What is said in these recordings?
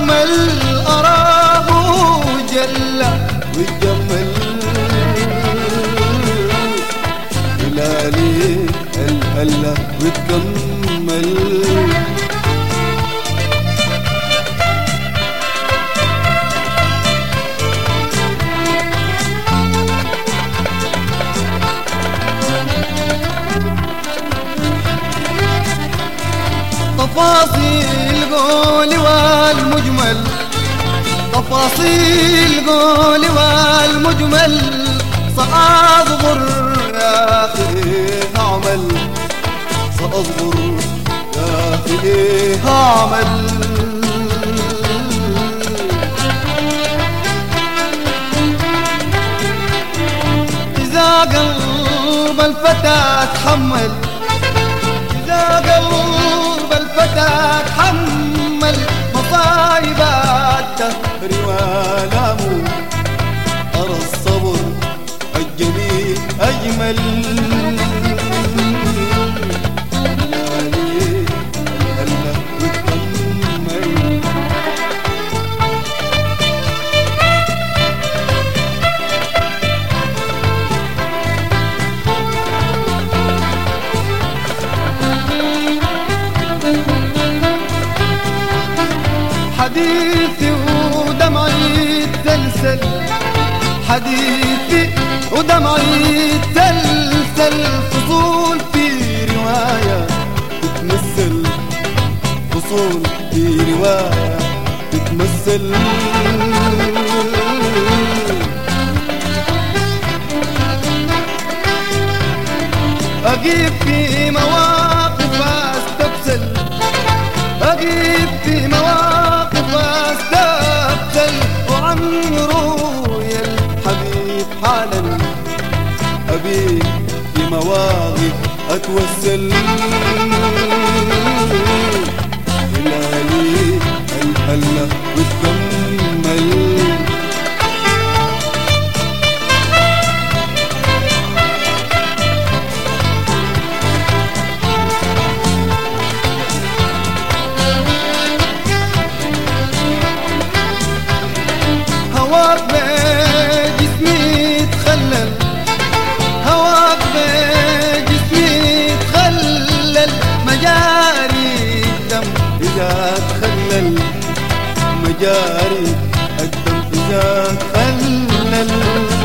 واتجمل أراه جل واتجمل هلالي الهلا وتكمل تفاصيل قولي والمجمل تفاصيل قولي والمجمل سأصبر يا أخي هعمل سأصبر يا أخي هعمل إذا قلب الفتى تحمل إذا قلب الفتى تحمل مصايب الدهر والامه أرى الصبر الجميل أجمل ليالي الهلا وتكمل حديثي ودمعي تلسل حديثي ودمعي تلسل فصول في رواية تتمثل فصول في رواية تتمثل أجيب في مواقف أستبسل أجيب في مواقف أستبسل وعن روي الحبيب حالا أبيك في مواقف أتوسل هلالي الهلا وتكمل هواك بجسمي تخلل هواك بجسمي تخلل مجاري الدم إذا تخلل مجاري الدم إذا تخلل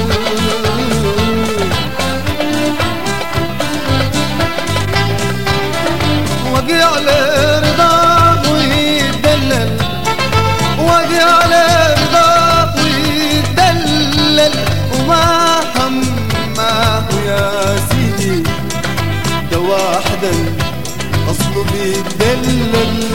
وقع لرضاك ويتدلل وقع لرضاك ويتدلل وما همه يا سيدي ده واحدا اصله بيتدلل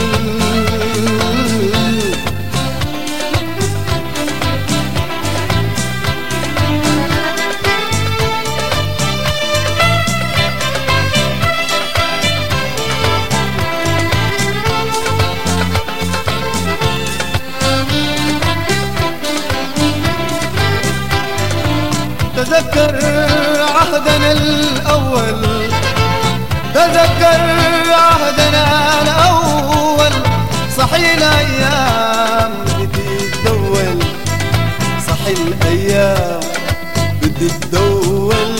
تذكر عهدنا الأول تذكر عهدنا الأول صحي الأيام بتتدول صحي الأيام بتتدول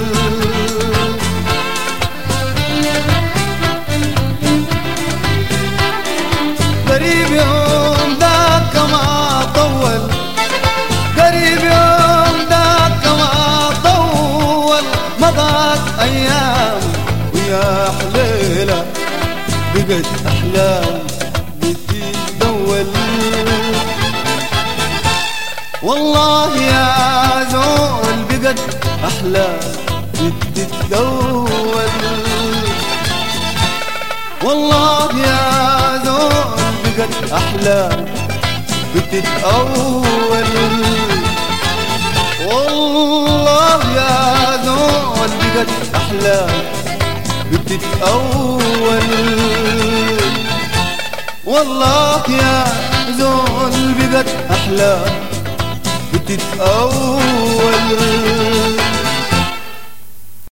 قريب يوم ذاك ما طول قريب يوم ذاك ما طول مضت ايام ويا حليله بقت احلام بتتدول والله يا زول بقت احلام بتتدول والله يا زول بقت احلام بتتأول والله يا زول بقت احلام بتتأول والله يا زول بقت احلام بتتأول